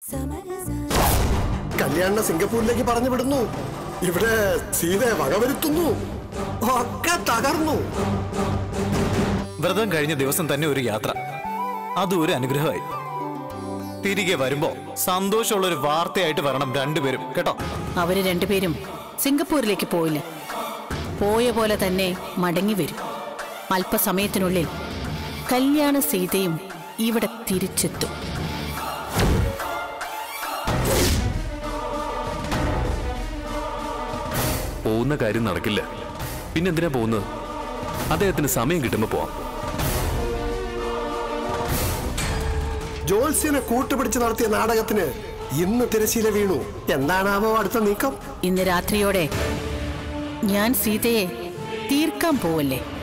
കല്യാണ സിംഗപ്പൂരിലേക്ക് പറഞ്ഞു വിടുന്നു ഇവിടെ സീതയെ വകവരുത്തുന്നു ഒക്കെ തകർന്നു വ്രതം കഴിഞ്ഞ ദിവസം തന്നെ ഒരു യാത്ര അതും ഒരു അനുഗ്രഹമായി തിരികെ വരുമ്പോ സന്തോഷമുള്ള ഒരു വാർത്തയായിട്ട് വരണം രണ്ടുപേരും കേട്ടോ അവര് രണ്ടുപേരും സിംഗപ്പൂരിലേക്ക് പോയില്ല പോയ പോലെ തന്നെ മടങ്ങി വരും അല്പസമയത്തിനുള്ളിൽ കല്യാണ സീതയും ഇവിടെ തിരിച്ചെത്തും പോകുന്ന കാര്യം നടക്കില്ല പിന്നെന്തിനാ പോകുന്നത് അദ്ദേഹത്തിന് സമയം കിട്ടുമ്പോ പോവാം ജോത്സ്യനെ കൂട്ടുപിടിച്ച് നടത്തിയ നാടകത്തിന് ഇന്ന് തിരശീല വീണു എന്താണാവോ അടുത്ത നീക്കം ഇന്ന് രാത്രിയോടെ ഞാൻ സീതയെ തീർക്കാൻ പോവല്ലേ